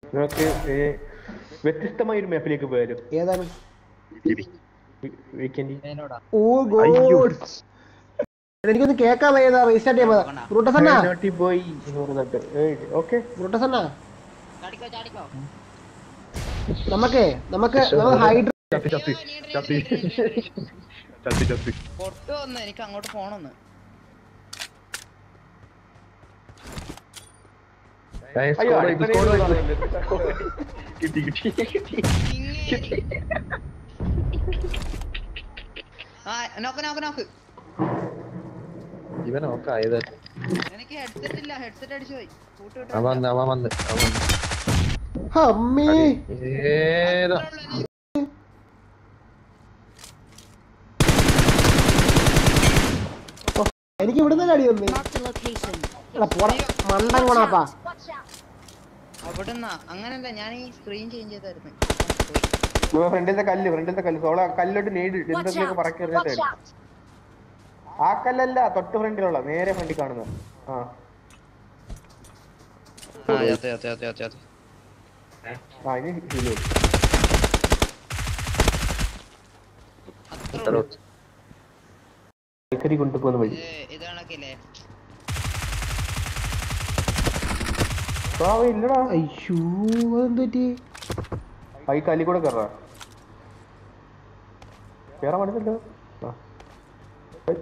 നമുക്ക് ഏ, വ്യത്യസ്തമായ ഒരു മാപ്പിലേക്ക് പോയാലും ഏതാണ് വീക്കെൻഡ് എന്നോടാ ഓ ഗോഡ് എനിക്കൊന്ന് കേക്കാൻ വയ്യതാ റീസ്റ്റാർട്ട് ചെയ്യാൻ ബ്രൂട്ടസ് അണ്ണാ ബോയ് എന്ന് പറഞ്ഞിട്ട് ഓക്കെ ബ്രൂട്ടസ് അണ്ണാ ചാടിക്കോ ചാടിക്കോ നമുക്കേ നമുക്ക് നമുക്ക് ഹൈഡ്ര ചത്തി ചത്തി ചത്തി ചത്തി ചത്തി പൊട്ടു വന്ന് എനിക്ക് അങ്ങോട്ട് പോണന്ന് അയ്യോ അടുത്ത കിട്ടി കിട്ടി കിട്ടി ആ നോക്ക് നോക്ക് നോക്ക് ഇവൻ നോക്കായത് എനിക്ക് ഹെഡ്സെറ്റ് ഇല്ല ഹെഡ്സെറ്റ് അടിച്ചു പോയി കൂട്ടി അവൻ വന്ന് അവൻ വന്ന് അവൻ വന്ന്. അമ്മേ ഏതാ എനിക്ക് ഇവിടുന്ന് അടി വന്നേ Marked a location. എടാ പോടാ മണ്ടൻ കൊണാപ്പാ അവിടുന്ന് അങ്ങനല്ല ഞാൻ ഈ സ്ക്രീൻ ചേഞ്ച് ചെയ്തായിരുന്നു ഫ്രണ്ടിലത്തെ കല്ല് ഫ്രണ്ടിലത്തെ കല്ല് സോള കല്ലോട്ട് നേടി Watch എന്തെങ്കിലും out! പറക്കി Watch എറിഞ്ഞിട്ട് out! ആ കല്ലല്ല തൊട്ട് ഫ്രണ്ടിലുള്ള നേരെ ഫ്രണ്ടിൽ കാണുന്നത് ആ ആ അതെ അതെ അതെ അതെ അതെ ആ ഇനി heal ചെയ്തു. അത്ര ഉള്ളൂ. കൽക്കരി കൊണ്ടുപോകുന്ന വഴി ഇത് ഇത് കണക്കില്ലേ ആ, അവൻ ഇല്ലടാ അയ്യോ അതെന്ത് പറ്റി ആ, ഈ കല്ലി കൂടെ കയറാ കേറാൻ പറ്റുന്നല്ലോ ആ. ഏയ്.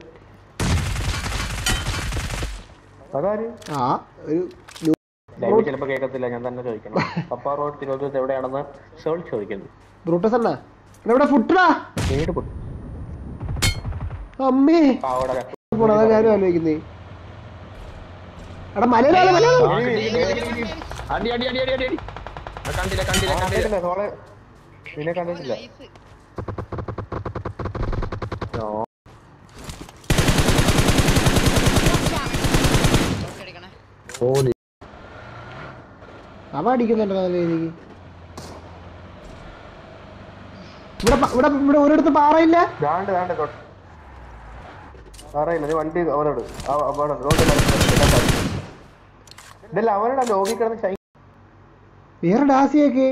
അതാര് ആ ഒരു ലൈവ് ചിലപ്പോ കേൾക്കത്തില്ല ഞാൻ തന്നെ ചോദിക്കണം പപ്പ റോഡ് തിരുവനന്തപുരത്ത് എവിടെയാണെന്ന് സോൾ ചോദിക്കുന്നു ബ്രൂട്ടസ് അണ്ണാ എടാ ഇവിടെ ഫുട്ടടാ വീട് പൊട്ടി അമ്മേ പാവട പോണ അതാ ഞാനും ആലോചിക്കുന്നേ എടാ മലയാളം മലയാളം അടി അടി അടി അടി അടി അടി ആ, കണ്ടില്ല കണ്ടില്ല കണ്ടില്ല കണ്ടിട്ടില്ല സോള് നിന്നെ കണ്ടിട്ടില്ല ലൈഫ് ഓ, അടിക്കണേ ഓടി അവ അടിക്കുന്നുണ്ടോ നല്ല രീതിക്ക് ഇവിടെ പ- ഇവിടെ ഇവിടെ ഒരിടത്ത് പാറയില്ല ദാണ്ട് ദാണ്ട് തൊട്ട് അറിയില്ല നീ വണ്ടി അവനോട് അവിടെ റോഡ് ഇതല്ല അവനോട് ലോബി കിടന്ന് ചൈ വേറെ ഡാസിയൊക്കെ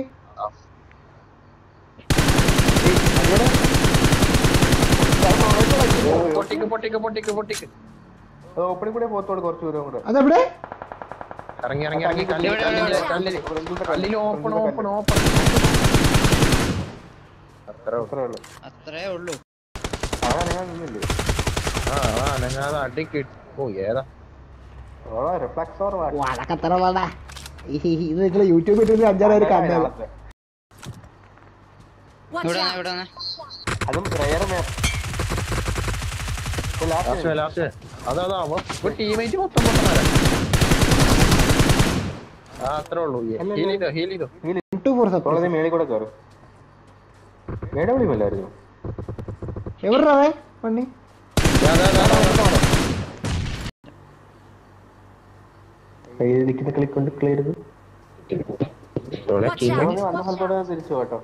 പൊട്ടിക്ക് പൊട്ടിക്ക് പൊട്ടിക്ക് പൊട്ടിക്ക് ഓപ്പണിൽ കൂടെ പോത്തോട് കുറച്ച് ദൂരം കൂടെ അതെവിടെ ഇറങ്ങി ഇറങ്ങി ഇറങ്ങി കല്ലിൽ കല്ലില് കല്ലില് കല്ലില് ഓപ്പൺ ഓപ്പൺ ഓപ്പൺ അത്ര അത്രേ ഉള്ളൂ അത്രേ ഉള്ളൂ അതാണ് ഞാൻ നിന്നില്ലേ ആ ആ അനങ്ങാതെ അടി കിട്ടി ഓ ഏതാ ഓളോ റിഫ്ലക്സ് ഓർ വടക്കത്തറ വേണ്ട ഇത് നിങ്ങൾ യൂട്യൂബ് ഇട്ടിട്ട് അഞ്ചാറ് കണ്ടാൽ Watch ഇവിടെ out! ഇവിടെ അതും റയർ മാപ്പ് ലാസ്റ്റ് ലാസ്റ്റ് അതാ അതാ അവ ടീമേറ്റ് മൊത്തം പൊട്ടന്മാരാ ആ അത്രേ ഉള്ളൂ ഹീൽ ചെയ്തോ ഹീൽ ചെയ്തോ ടു ഫോർ സോള സപ്പോർട്ട് നീ മേളിൽ കൂടെ കയറും മേടെ വിളിമല്ലായിരുന്നു എവിടെ പണി ദാ, ദാ, ദാ, ദാ, ദാ, ദാ. കയ്യിൽ നിൽക്കുന്ന കളി കൊണ്ട് ക്ലിയർ ഇവിടെ Watch team- out! വന്ന സ്ഥലത്തോടെ തിരിച്ചു കേട്ടോ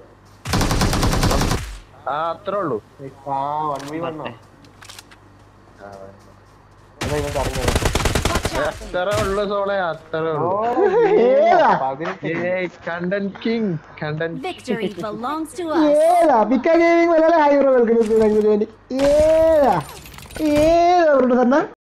ആ അത്രേ ഉള്ളൂ ആ വൺ വി വന്നോ അതാ ഇവൻ പറഞ്ഞത് Watch out! അത്രേ ഉള്ളൂ സോളെ അത്രേ ഉള്ളൂ ഏതാ? പതിനെട്ട് content king content Victory belongs to us. ഏതാ മിക്ക ഗെയിമിംഗ് വളരെ ഹൈ പ്രോ വെൽക്കുന്നത് ഏതാ ഏതാ അവരുടെ തന്നെ